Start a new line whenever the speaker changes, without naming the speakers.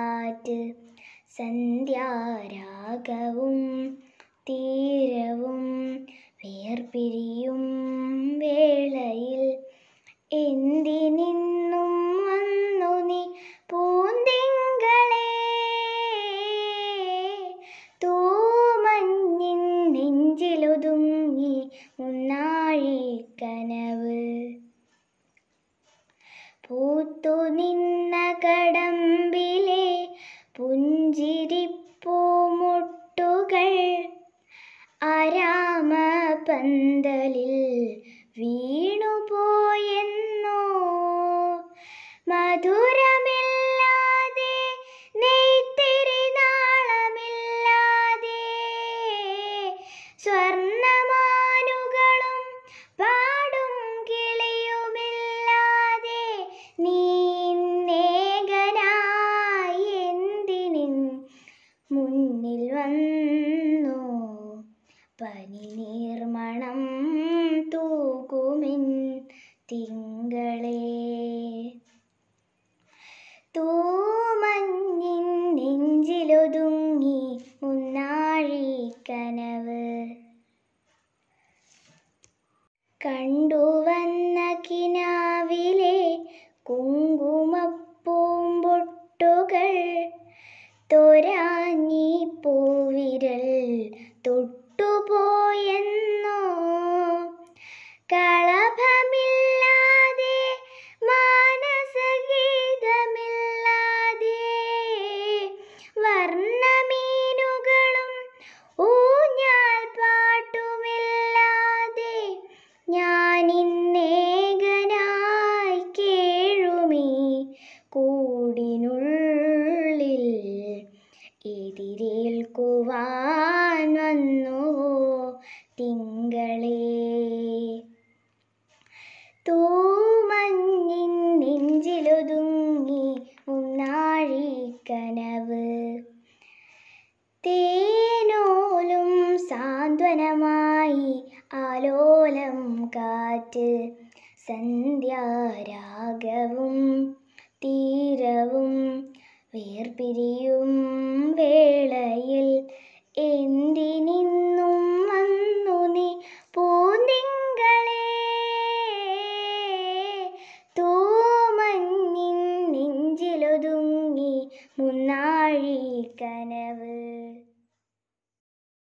കാറ്റ് സന്ധ്യാരാഗവും തീരവും വേർപിരിയും വേളയിൽ എന്തിനിന്നും വന്നു നീ പൂന്തിങ്കളേ തൂമഞ്ഞിൻ നെഞ്ചിലൊതുങ്ങി മുന്നാഴി കനവ് പൂത്തു നിന്ന കടമ്പിലെ പുഞ്ചിരിപ്പൂമുട്ടുകൾ ആരാമ പന്തലിൽ വീണുപോയെന്നോ മധുരമില്ലാതെ നെയ്ത്തിരി നാളമില്ലാതെ സ്വർണമാനുകളും പാടും കിളിയുമില്ലാതെ നീ നേകനായി എന്തിനിൻ മുന്നിൽ വന്നു പനിനീർമണം തൂകുമിൻ തിങ്കളേ തൂമഞ്ഞിൻ നെഞ്ചിലൊതുങ്ങി മുന്നാഴി കനവ് കണ്ടുവന്ന കിനാവിലെ കുങ്കുമപ്പൂമ്പൊട്ടുകൾ തൊരാഞ്ഞി പൂവിരൽ തൊട്ടുപോയെന്നോ കളഭമില്ലാതെ മാനസഗീതമില്ലാതെ വർണ്ണമീനുകളും ഊഞ്ഞാൽ പാട്ടുമില്ലാതെ ഞാനിന്നേകനായി കേഴുമീ കൂടിനുള്ളിൽ എതിരേൽക്കുവാൻ വന്നുവോ തിങ്കളേ തൂമഞ്ഞിൻ നെഞ്ചിലൊതുങ്ങി മുന്നാഴി കനവ് തേനോലും സാന്ത്വനമായി ആലോലം കാറ്റ് സന്ധ്യാരാഗവും തീരവും വേർപിരിയും വേളയിൽ എന്തിനിന്നും വന്നു നീ പൂന്തിങ്കളേ തൂമഞ്ഞിൻ നെഞ്ചിലൊതുങ്ങി മുന്നാഴി കനവ്